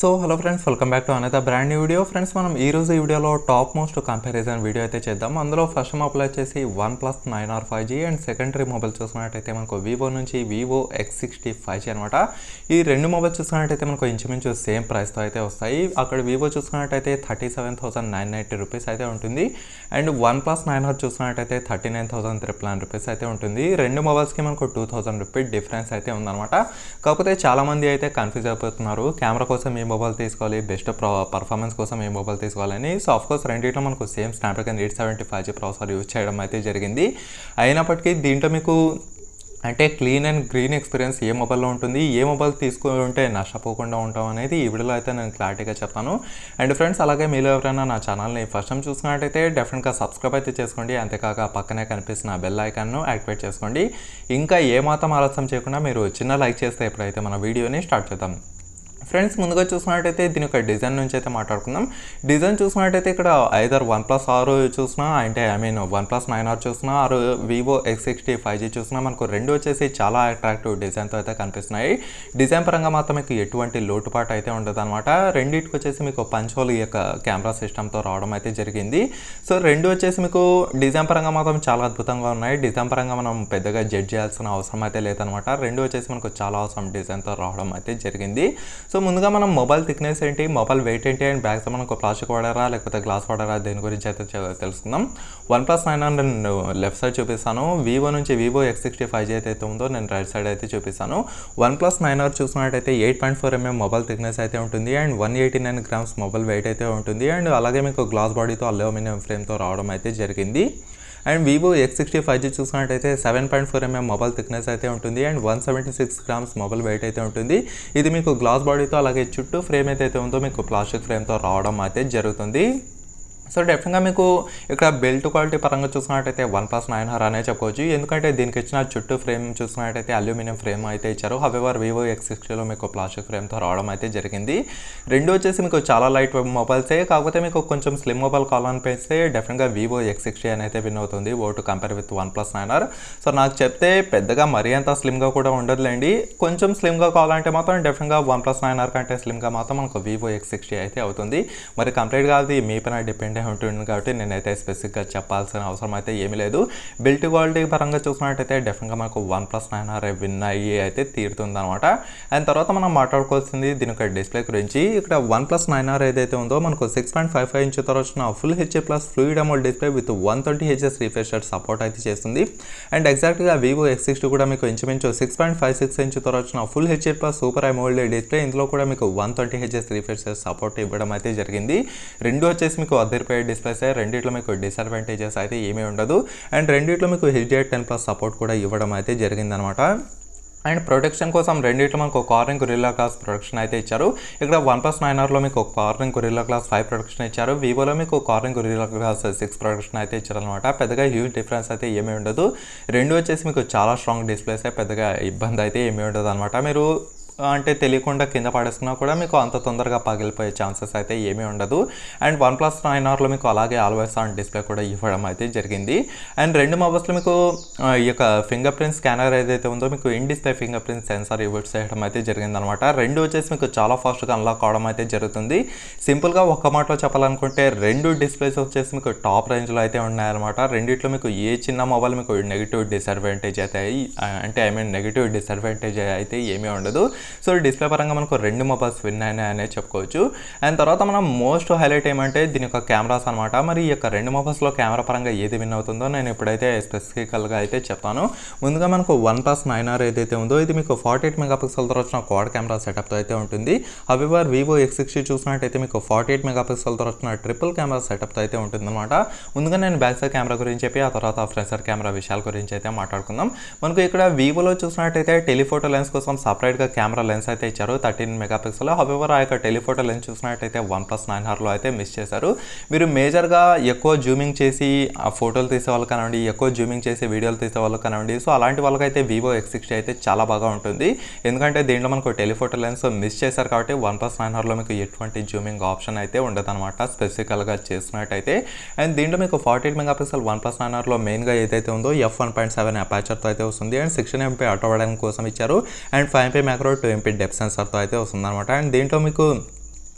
so hello friends welcome back to another brand new video friends మనం ఈ రోజు ఈ వీడియోలో టాప్ మోస్ట్ కంపారిజన్ వీడియో అయితే చేద్దాం అందులో ఫస్ట్ మొబైల్ వచ్చేసి one plus nine R five G and secondary mobile చూసుకున్నట్టయితే మనకు వివో నుంచి Vivo X sixty five G అనమాట ఈ రెండు మొబైల్ చూసుకున్నట్టయితే మనకు ఇంచుమించు సేమ్ ప్రైస్తో అయితే వస్తాయి అక్కడ వివో చూసుకున్నట్టయితే thirty seven thousand nine ninety rupees అయితే ఉంటుంది and one plus nine R చూసుకున్నట్టయితే thirty nine thousand triple nine rupees అయితే ఉంటుంది రెండు మొబైల్స్కి మనకు టూ థౌసండ్ రూపీస్ డిఫరెన్స్ అయితే ఉందన్నమాట కాకపోతే చాలామంది అయితే కన్ఫ్యూజ్ అయిపోతున్నారు కెమెరా కోసం ఏ మొబైల్ తీసుకోవాలి బెస్ట్ ప్రో పర్ఫార్మెన్స్ కోసం ఏ మొబైల్ తీసుకోవాలని సో ఆఫ్ కోర్స్ రెండింటిలో మనకు same Snapdragon eight seventy five G processor use చేయడం అయితే జరిగింది అయినప్పటికీ దీంట్లో మీకు అంటే క్లీన్ అండ్ గ్రీన్ ఎక్స్పీరియన్స్ ఏ మొబైల్లో ఉంటుంది ఏ మొబైల్ తీసుకుంటే నష్టపోకుండా ఉంటాం అనేది ఈ వీడియోలో అయితే నేను క్లారిటీగా చెప్తాను అండ్ ఫ్రెండ్స్ అలాగే మీరు ఎవరైనా నా ఛానల్ని ఫస్ట్ టైం చూసుకున్నట్టయితే డెఫినెట్గా సబ్స్క్రైబ్ అయితే చేసుకోండి అంతేకాక పక్కనే కనిపిస్తున్న బెల్ ఐకాన్ను యాక్టివేట్ చేసుకోండి ఇంకా ఏమాత్రం ఆలస్యం చేయకుండా మీరు చిన్న లైక్ చేస్తే ఎప్పుడైతే మన వీడియోని స్టార్ట్ చేద్దాం ఫ్రెండ్స్ ముందుగా చూసుకున్నట్టయితే దీని యొక్క డిజైన్ నుంచి అయితే మాట్లాడుకుందాం డిజైన్ చూసుకున్నట్టయితే ఇక్కడ ఐదర్ వన్ ప్లస్ ఆర్ చూసినా అంటే I mean one plus nine R చూసినా or Vivo X sixty five G చూసినా మనకు రెండు వచ్చేసి చాలా అట్రాక్టివ్ డిజైన్తో అయితే కనిపిస్తున్నాయి డిజైన్ పరంగా మాత్రం మీకు ఎటువంటి లోటుపాటు అయితే ఉండదు అనమాట రెండింటికి వచ్చేసి మీకు పంచోల్ ఈ యొక్క కెమెరా సిస్టమ్తో రావడం అయితే జరిగింది సో రెండు వచ్చేసి మీకు డిజైన్ పరంగా మాత్రం చాలా అద్భుతంగా ఉన్నాయి డిజైన్ పరంగా మనం పెద్దగా జడ్జ్ చేయాల్సిన అవసరం అయితే లేదనమాట రెండు వచ్చేసి మనకు చాలా అవసరం డిజైన్తో రావడం అయితే జరిగింది సో ముందుగా మనం మొబైల్ థిక్నెస్ ఏంటి మొబైల్ వెయిట్ ఏంటి అండ్ బ్యాగ్స్ మనకు ప్లాస్టిక్ వాడారా లేకపోతే గ్లాస్ వాడారా దేని గురించి అయితే చె- తెలుసుకుందాం one plus nine hundred left side చూపిస్తాను వివో నుంచి Vivo X sixty five G అయితే ఉందో నేను రైట్ సైడ్ అయితే చూపిస్తాను వన్ ప్లస్ నైన్ ఆర్ చూసుకున్నట్టయితే eight point four mm mobile thickness అయితే ఉంటుంది and one eighty nine grams mobile weight అయితే ఉంటుంది అండ్ అలాగే మీకు గ్లాస్ బాడీతో అల్యూమినియం ఫ్రేమ్తో రావడం అయితే జరిగింది and Vivo X sixty five G చూసుకున్నట్టయితే seven point four mm mobile thickness అయితే ఉంటుంది and one seventy six grams mobile weight అయితే ఉంటుంది ఇది మీకు గ్లాస్ బాడీతో అలాగే చుట్టూ ఫ్రేమ్ అయితే ఉందో మీకు ప్లాస్టిక్ ఫ్రేమ్తో రావడం అయితే జరుగుతుంది సో డెఫినెట్గా మీకు ఇక్కడ బెల్ట్ క్వాలిటీ పరంగా చూసుకున్నట్టయితే వన్ ప్లస్ నైన్ హర్ అనే చెప్పుకోవచ్చు ఎందుకంటే దీనికి ఇచ్చిన చుట్టూ ఫ్రేమ్ చూసుకున్నట్టయితే అల్యూమినియం ఫ్రేమ్ అయితే ఇచ్చారు హవెవర్ వివో ఎక్స్ సిక్స్టీలో మీకు ప్లాస్టిక్ ఫ్రేమ్తో రావడం అయితే జరిగింది రెండు వచ్చేసి మీకు చాలా లైట్ మొబైల్సే కాకపోతే మీకు కొంచెం స్లిమ్ మొబైల్ కావాలనిపిస్తే డెఫినెట్గా వివో ఎక్స్ సిక్స్టీ అని అయితే విన్ అవుతుంది ఓ to compare with one plus nine R so నాకు చెప్తే పెద్దగా మరీ అంత స్లిమ్గా కూడా ఉండదులేండి కొంచెం స్లిమ్గా కావాలంటే మాత్రం డెఫినెట్గా వన్ ప్లస్ నైన్ ఆర్ కంటే స్లిమ్గా మాత్రం మనకు వివో ఎక్స్ సిక్స్టీ అయితే అవుతుంది మరి కంప్లీట్గా అది మీ పైన డిపెండ్ అయి ఉంటుంది కాబట్టి నేనైతే స్పెసిఫిక్గా చెప్పాల్సిన అవసరం అయితే ఏమీ లేదు బిల్ట్ క్వాలిటీ పరంగా చూసినట్టయితే డెఫినెట్గా మనకు one plus nine R win అయ్యి అయితే తీరుతుంది అనమాట అండ్ తర్వాత మనం మాట్లాడుకోవాల్సింది దీని యొక్క డిస్ప్లే గురించి ఇక్కడ వన్ ప్లస్ నైన్ ఆర్ ఏదైతే ఉందో మనకు six point five five inch తర్వాత వచ్చిన full HA plus fluid AMOLED display with one twenty HS refresh support అయితే చేస్తుంది అండ్ ఎగ్జాక్ట్గా వివో ఎక్స్ సిక్స్టీ కూడా మీకు ఇంచుమించు six point five six inch తర్వాత వచ్చిన full HA plus super AMOLED display ఇందులో కూడా మీకు one twenty HS refresh support ఇవ్వడం అయితే జరిగింది రెండు వచ్చేసి మీకు అద్దరిపోయే డిస్ప్లేస్ రెండిట్లో మీకు డిసడ్వాంటేజెస్ అయితే ఏమీ ఉండదు అండ్ రెండిట్లో మీకు హెచ్డిఐ టెన్ ప్లస్ సపోర్ట్ కూడా ఇవ్వడం అయితే జరిగిందనమాట అండ్ ప్రొటెక్షన్ కోసం రెండిట్లో మనకు కార్నింగ్ గురిల్లా క్లాస్ ప్రొటెక్షన్ అయితే ఇచ్చారు ఇక్కడ వన్ ప్లస్ నైన్ ఆర్లో మీకు Corning gorilla glass five protection ఇచ్చారు వివోలో మీకు Corning gorilla glass six protection అయితే ఇచ్చారనమాట పెద్దగా హ్యూజ్ డిఫరెన్స్ అయితే ఏమీ ఉండదు రెండు వచ్చేసి మీకు చాలా స్ట్రాంగ్ డిస్ప్లేస్ పెద్దగా ఇబ్బంది అయితే ఏమీ ఉండదు అనమాట మీరు అంటే తెలియకుండా కింద పడేసుకున్నా కూడా మీకు అంత తొందరగా పగిలిపోయే ఛాన్సెస్ అయితే ఏమీ ఉండదు అండ్ వన్ ప్లస్ నైన్ ఆర్లో మీకు అలాగే ఆల్వేస్ ఆన్ డిస్ప్లే కూడా ఇవ్వడం అయితే జరిగింది అండ్ రెండు మొబైల్స్లో మీకు ఆ, ఈ యొక్క ఫింగర్ ప్రింట్ స్కానర్ ఏదైతే ఉందో మీకు in display fingerprint sensor ఇవ్వట్ చేయడం అయితే జరిగింది అనమాట రెండు వచ్చేసి మీకు చాలా ఫాస్ట్గా అన్లాక్ అవడం అయితే జరుగుతుంది సింపుల్గా ఒక మాటలో చెప్పాలనుకుంటే రెండు డిస్ప్లేస్ వచ్చేసి మీకు టాప్ రేంజ్లో అయితే ఉన్నాయన్నమాట రెండిట్లో మీకు ఏ చిన్న మొబైల్ మీకు నెగిటివ్ డిసడ్వాంటేజ్ అయితే అయ్యి- ఆ, అంటే ఐ మీన్ నెగిటివ్ డిసడ్వాంటేజ్ అయితే ఏమీ ఉండదు సో డిస్ప్లే పరంగా మనకు రెండు మొబైల్స్ విన్ అయినాయి అనే చెప్పుకోవచ్చు అండ్ తర్వాత మనం మోస్ట్ హైలైట్ ఏమంటే దీని యొక్క కెమెరాస్ అనమాట మరి ఈ యొక్క రెండు మొబైల్స్లో కెమెరా పరంగా ఏది విన్ అవుతుందో నేను ఇప్పుడైతే స్పెసిఫికల్గా అయితే చెప్తాను ముందుగా మనకు వన్ ప్లస్ నైన్ ఆర్ ఏదైతే ఉందో ఇది మీకు ఫార్టీ ఎయిట్ మెగాపిక్సెల్తో వచ్చిన క్వాడ్ కెమెరా సెటప్తో అయితే ఉంటుంది హవివర్ వివో ఎక్స్ సిక్స్టీ చూసినట్టయితే మీకు ఫార్టీ ఎయిట్ మెగాపిక్సెల్తో వచ్చిన ట్రిపుల్ కెమెరా సెటప్తో అయితే ఉంటుందన్నమాట ముందుగా నేను బ్యాక్ సైడ్ కెమెరా గురించి చెప్పి ఆ తర్వాత ఫ్రంట్ సైడ్ కెమెరా విషయాల గురించి అయితే మాట్లాడుకుందాం మనకు ఇక్కడ వివోలో చూసినట్టయితే టెలిఫోటో లెన్స్ కోసం సపరేట్గా కెమెరా లెన్స్ అయితే ఇచ్చారు థర్టీన్ మెగాపిక్సెల్ హవెవర్ ఆ యొక్క టెలిఫోటో లెన్స్ చూసినట్టయితే వన్ ప్లస్ నైన్ హార్లో అయితే మిస్ చేశారు మీరు మేజర్గా ఎక్కువ జూమింగ్ చేసి ఆ ఫోటోలు తీసే వాళ్ళు కానివ్వండి ఎక్కువ జూమింగ్ చేసి వీడియోలు తీసే వాళ్ళు కానివ్వండి సో అలాంటి వాళ్ళకైతే వివో ఎక్స్ సిక్స్టీ అయితే చాలా బాగా ఉంటుంది ఎందుకంటే దీంట్లో మనకు టెలిఫోటో లెన్స్ మిస్ చేశారు కాబట్టి వన్ ప్లస్ నైన్ హార్లో మీకు ఎటువంటి జూమింగ్ ఆప్షన్ అయితే ఉండదన్నమాట స్పెసిఫికల్గా చేసినట్టయితే అండ్ దీంట్లో మీకు forty eight megapixel one plus nine ఆర్లో మెయిన్గా ఏదైతే ఉందో ఎఫ్ వన్ పాయింట్ సెవెన్ అపాచర్తో అయితే వస్తుంది అండ్ సిక్స్టీన్ ఎంపీ ఆటో వాడడం కోసం ఇచ్చారు and five MP macro two MP depth సెన్సర్తో అయితే వస్తుంది అనమాట అండ్ దీంట్లో మీకు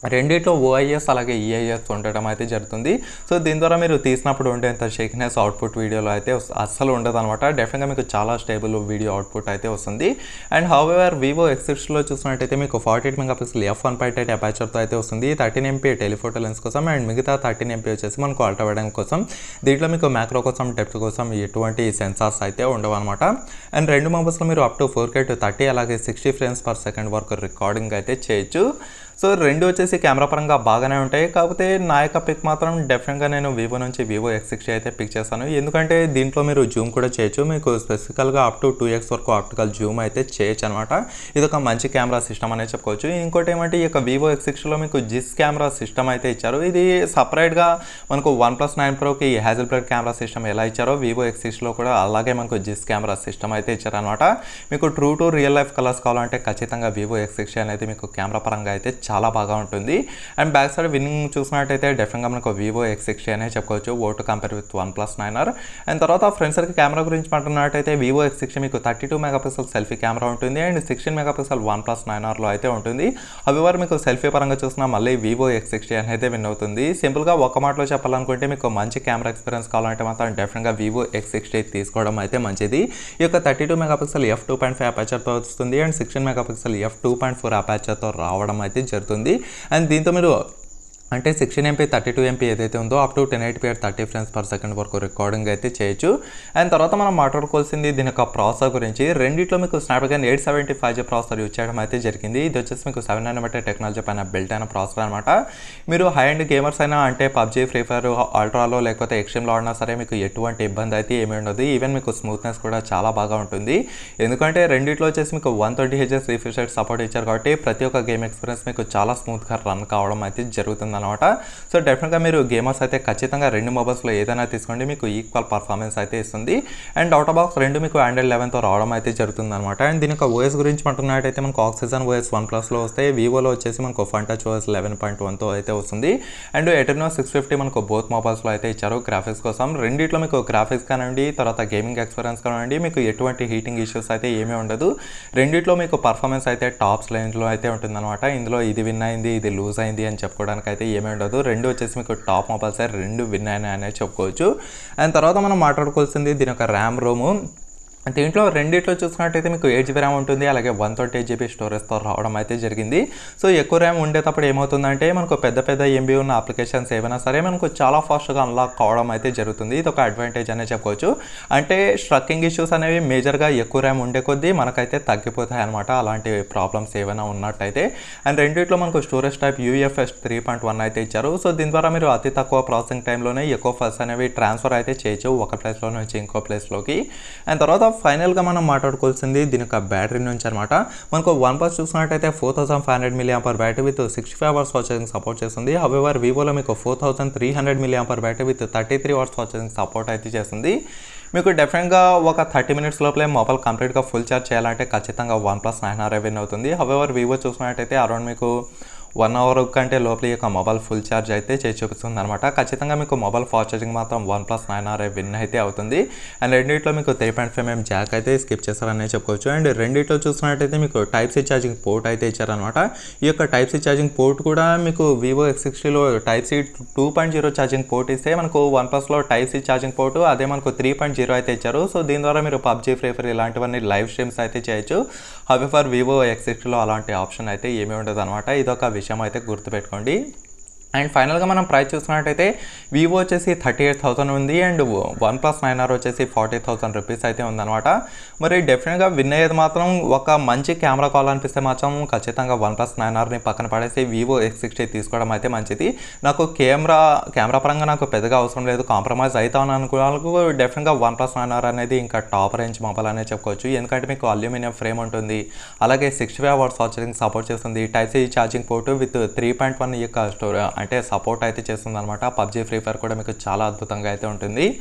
రెండిట్లో ఓఐఎస్ అలాగే ఈఐఎస్ ఉండటం అయితే జరుగుతుంది సో దీని ద్వారా మీరు తీసినప్పుడు ఉండేంత షేక్నెస్ అవుట్పుట్ వీడియోలో అయితే వస్- అస్సలు ఉండదు అనమాట డెఫినెట్గా మీకు చాలా స్టేబుల్ వీడియో అవుట్పుట్ అయితే వస్తుంది అండ్ హౌఎవర్ వివో ఎక్సిక్స్లో చూసినట్టయితే మీకు forty eight megapixel F one point eight అపాచర్తో అయితే వస్తుంది థర్టీన్ ఎంపీ టెలిఫోటో లెన్స్ కోసం అండ్ మిగతా థర్టీన్ ఎంపీ వచ్చేసి మనకు అల్ట్రా వైడ్ కోసం దీంట్లో మీకు మ్యాక్రో కోసం డెప్త్ కోసం ఎటువంటి సెన్సార్స్ అయితే ఉండవు అనమాట అండ్ రెండు మొబైల్స్లో మీరు up to four K to thirty అలాగే సిక్స్టీ ఫ్రేమ్స్ పర్ సెకండ్ వరకు రికార్డింగ్ అయితే చేయొచ్చు సో రెండు వచ్చేసి కెమెరా పరంగా బాగానే ఉంటాయి కాకపోతే నా యొక్క పిక్ మాత్రం డెఫినెట్గా నేను వివో నుంచి వివో ఎక్స్ సిక్స్టీ అయితే పిక్ చేస్తాను ఎందుకంటే దీంట్లో మీరు జూమ్ కూడా చేయొచ్చు మీకు స్పెసిఫికల్గా అప్ టు టూ ఎక్స్ వరకు ఆప్టికల్ జూమ్ అయితే చేయొచ్చు అనమాట ఇది ఒక మంచి కెమెరా సిస్టమ్ అనేది చెప్పుకోవచ్చు ఇంకోటి ఏమంటే ఈ యొక్క వివో ఎక్స్ సిక్స్టీలో మీకు జిస్ కెమెరా సిస్టమ్ అయితే ఇచ్చారు ఇది సపరేట్గా మనకు వన్ ప్లస్ నైన్ ప్రోకి హ్యాజిల్ బ్లడ్ కెమెరా సిస్టమ్ ఎలా ఇచ్చారో వివో ఎక్స్ సిక్స్లో కూడా అలాగే మనకు జిస్ కెమెరా సిస్టమ్ అయితే ఇచ్చారనమాట మీకు true to real life colours కావాలంటే ఖచ్చితంగా వివో ఎక్స్ సిక్స్టీ అనేది మీకు కెమెరా పరంగా అయితే చాలా బాగా ఉంటుంది అండ్ బ్యాక్ సైడ్ విన్నింగ్ చూసినట్టయితే డెఫినెట్గా మనకు వివో ఎక్స్ సిక్స్టీ అనే చెప్పుకోవచ్చు ఓటు compare with one plus nine R and తర్వాత ఫ్రంట్ సైడ్ కెమెరా గురించి మాట్లాడినట్టయితే వివో ఎక్స్ సిక్స్టీ మీకు thirty two megapixel selfie camera ఉంటుంది and sixteen megapixel one plus nine ఆర్లో అయితే ఉంటుంది అవివారు మీకు సెల్ఫీ పరంగా చూసినా మళ్ళీ వివో ఎక్స్ సిక్స్టీ అనేది విన్ అవుతుంది సింపుల్గా ఒక మాటలో చెప్పాలనుకుంటే మీకు మంచి కెమెరా ఎక్స్పీరియన్స్ కావాలంటే మాత్రం డెఫినెట్గా వివో ఎక్స్ సిక్స్టీ తీసుకోవడం అయితే మంచిది ఈ యొక్క thirty two megapixel F two point five అపాచర్తో వస్తుంది and sixteen megapixel F two point four అపాచర్తో రావడం అయితే జరుగుతుంది అండ్ దీంతో మీరు అంటే sixteen MP thirty two MP ఏదైతే ఉందో up to ten eight P thirty frames per second వరకు రికార్డింగ్ అయితే చేయొచ్చు అండ్ తర్వాత మనం మాట్లాడుకోవాల్సింది దీని యొక్క ప్రాసెసర్ గురించి రెండిట్లో మీకు Snapdragon eight seventy five G processor use చేయడం అయితే జరిగింది ఇది వచ్చేసి మీకు సెవెన్ నానోమీటర్ టెక్నాలజీ పైన బిల్ట్ అయిన ప్రాసెసర్ అనమాట మీరు హై అండ్ గేమర్స్ అయినా అంటే పబ్జీ ఫ్రీ ఫైర్ అల్ట్రాలో లేకపోతే ఎక్స్ట్రీమ్లో ఆడినా సరే మీకు ఎటువంటి ఇబ్బంది అయితే ఏమీ ఉండదు ఈవెన్ మీకు స్మూత్నెస్ కూడా చాలా బాగా ఉంటుంది ఎందుకంటే రెండిట్లో వచ్చేసి మీకు one twenty HS refresh rate support ఇచ్చారు కాబట్టి ప్రతి ఒక్క గేమ్ ఎక్స్పీరియన్స్ మీకు చాలా స్మూత్గా రన్ కావడం అయితే జరుగుతుంది అనమాట సో డెఫినెట్గా మీరు గేమర్స్ అయితే ఖచ్చితంగా రెండు మొబైల్స్లో ఏదైనా తీసుకోండి మీకు ఈక్వల్ పర్ఫార్మెన్స్ అయితే ఇస్తుంది అండ్ అవుట్ బాక్స్ రెండు మీకు ఆండ్రాయిడ్ లెవెన్తో రావడం అయితే జరుగుతుంది అనమాట అండ్ దీని యొక్క ఓఎస్ గురించి అంటున్నట్టయితే మనకు ఆక్సిజన్ ఓఎస్ వన్ ప్లస్లో వస్తాయి వివోలో వచ్చేసి మనకు Funtouch OS eleven point వన్తో అయితే వస్తుంది అండ్ ఎటర్నో సిక్స్ ఫిఫ్టీ మనకు బోత్ మొబైల్స్లో అయితే ఇచ్చారు గ్రాఫిక్స్ కోసం రెండిట్లో మీకు గ్రాఫిక్స్ కానివ్వండి తర్వాత గేమింగ్ ఎక్స్పీరియన్స్ కానివ్వండి మీకు ఎటువంటి హీటింగ్ ఇష్యూస్ అయితే ఏమీ ఉండదు రెండిట్లో మీకు పర్ఫార్మెన్స్ అయితే టాప్స్ లైన్లో అయితే ఉంటుందన్నమాట ఇందులో ఇది విన్ అయింది ఇది లూజ్ అయింది అని చెప్పుకోవడానికి అయితే ఏమీ ఉండదు రెండు వచ్చేసి మీకు టాప్ మొబైల్స్ రెండు విన్ అయినాయి అనేది చెప్పుకోవచ్చు అండ్ తర్వాత మనం మాట్లాడుకోవాల్సింది దీని యొక్క ర్యామ్ రోము దీంట్లో రెండిట్లో చూసుకున్నట్టయితే మీకు ఎయిట్ జీబీ ర్యామ్ ఉంటుంది అలాగే వన్ ట్వంటీ ఎయిట్ జీబీ స్టోరేజ్తో రావడం అయితే జరిగింది సో ఎక్కువ ర్యామ్ ఉండేటప్పుడు ఏమవుతుందంటే మనకు పెద్ద పెద్ద ఎంబీ ఉన్న అప్లికేషన్స్ ఏమైనా సరే మనకు చాలా ఫాస్ట్గా అన్లాక్ కావడం అయితే జరుగుతుంది ఇది ఒక అడ్వాంటేజ్ అనే చెప్పుకోవచ్చు అంటే స్ట్రక్కింగ్ ఇష్యూస్ అనేవి మేజర్గా ఎక్కువ ర్యామ్ ఉండే కొద్దీ మనకైతే తగ్గిపోతాయి అనమాట అలాంటి ప్రాబ్లమ్స్ ఏమైనా ఉన్నట్టయితే అండ్ రెండిట్లో మనకు storage type UFS three point one అయితే ఇచ్చారు సో దీని ద్వారా మీరు అతి తక్కువ ప్రాసెసింగ్ టైంలోనే ఎక్కువ ఫస్ట్ అనేవి ట్రాన్స్ఫర్ అయితే చేయొచ్చు ఒక ప్లేస్లో నుంచి ఇంకో ప్లేస్లోకి అండ్ తర్వాత ఫైనల్గా మనం మాట్లాడుకోవాల్సింది దీని యొక్క బ్యాటరీ నుంచి అనమాట మనకు వన్ ప్లస్ చూసుకున్నట్టయితే four thousand five hundred milli ampere battery with sixty five hours watching support చేస్తుంది హవెవర్ వివోలో మీకు four thousand three hundred milli ampere battery with thirty three hours watching support అయితే చేస్తుంది మీకు డెఫినెట్గా ఒక థర్టీ మినిట్స్ లోపలే మొబైల్ కంప్లీట్గా ఫుల్ ఛార్జ్ చేయాలంటే ఖచ్చితంగా one plus nine R win అవుతుంది హవెవర్ వివో చూసుకున్నట్టయితే అరౌండ్ మీకు వన్ అవర్ కంటే లోపల ఈ యొక్క మొబైల్ ఫుల్ ఛార్జ్ అయితే చేసి చూపిస్తుంది అనమాట ఖచ్చితంగా మీకు మొబైల్ ఫాస్ట్ ఛార్జింగ్ మాత్రం one plus nine R win అయితే అవుతుంది అండ్ రెండిట్లో మీకు three point five mm jack అయితే స్కిప్ చేస్తారని చెప్పుకోవచ్చు అండ్ రెండిట్లో చూసుకున్నట్టయితే మీకు టైప్ సి ఛార్జింగ్ పోర్ట్ అయితే ఇచ్చారనమాట ఈ యొక్క టైప్ సి ఛార్జింగ్ పోర్ట్ కూడా మీకు వివో ఎక్స్ సిక్స్టీలో type C two point zero charging port ఇస్తే మనకు వన్ ప్లస్లో టైప్ సి ఛార్జింగ్ పోర్ట్ అదే మనకు త్రీ పాయింట్ జీరో అయితే ఇచ్చారు సో దీని ద్వారా మీరు పబ్జీ ఫ్రీ ఫైర్ ఇలాంటివన్నీ లైవ్ స్ట్రీమ్స్ అయితే చేయొచ్చు హవెవర్ వివో ఎక్స్ సిక్స్టీలో అలాంటి ఆప్షన్ అయితే ఏమీ ఉండదు అనమాట ఇదొక విషయం అయితే గుర్తుపెట్టుకోండి అండ్ ఫైనల్గా మనం ప్రైస్ చూసుకున్నట్టయితే వివో వచ్చేసి థర్టీ ఎయిట్ థౌసండ్ ఉంది and one plus nine R వచ్చేసి ఫార్టీ థౌసండ్ రూపీస్ అయితే ఉందన్నమాట మరి డెఫినెట్గా విన్ అయ్యేది మాత్రం ఒక మంచి కెమెరా కావాలనిపిస్తే మాత్రం ఖచ్చితంగా వన్ ప్లస్ నైన్ ఆర్ని పక్కన పడేసి వివో ఎక్స్ సిక్స్టీ తీసుకోవడం అయితే మంచిది నాకు కెమెరా కెమెరా పరంగా నాకు పెద్దగా అవసరం లేదు కాంప్రమైజ్ అవుతాను అనుకునే వాళ్ళకు డెఫినెట్గా వన్ ప్లస్ నైన్ ఆర్ అనేది ఇంకా టాప్ రేంజ్ మొబైల్ అనే చెప్పుకోవచ్చు ఎందుకంటే మీకు అల్యూమినియం ఫ్రేమ్ ఉంటుంది అలాగే sixty five hours charging support చేస్తుంది type C charging port with three point one యొక్క స్టోర్ అంటే సపోర్ట్ అయితే చేస్తుంది అనమాట పబ్జీ ఫ్రీ ఫైర్ కూడా మీకు చాలా అద్భుతంగా అయితే ఉంటుంది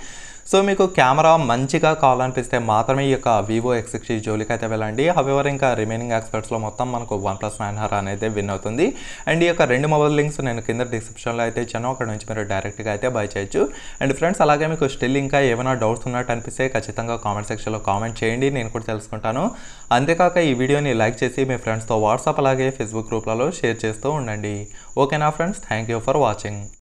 సో మీకు కెమెరా మంచిగా కావాలనిపిస్తే మాత్రమే ఈ యొక్క వివో ఎక్స్ సిక్స్టీ జోలికి అయితే వెళ్ళండి హవెవర్ ఇంకా రిమైనింగ్ ఎక్స్పర్ట్స్లో మొత్తం మనకు వన్ ప్లస్ నైన్ హర్ అనేది విన్ అవుతుంది అండ్ ఈ యొక్క రెండు మొబైల్ లింక్స్ నేను కింద డిస్క్రిప్షన్లో అయితే ఇచ్చాను అక్కడ నుంచి మీరు డైరెక్ట్గా అయితే బై చేయొచ్చు అండ్ ఫ్రెండ్స్ అలాగే మీకు స్టిల్ ఇంకా ఏమైనా డౌట్స్ ఉన్నట్టు అనిపిస్తే ఖచ్చితంగా కామెంట్ సెక్షన్లో కామెంట్ చేయండి నేను కూడా తెలుసుకుంటాను అంతేకాక ఈ వీడియోని లైక్ చేసి మీ ఫ్రెండ్స్తో వాట్సాప్ అలాగే ఫేస్బుక్ గ్రూప్లలో షేర్ చేస్తూ ఉండండి ఓకేనా friends thank you for watching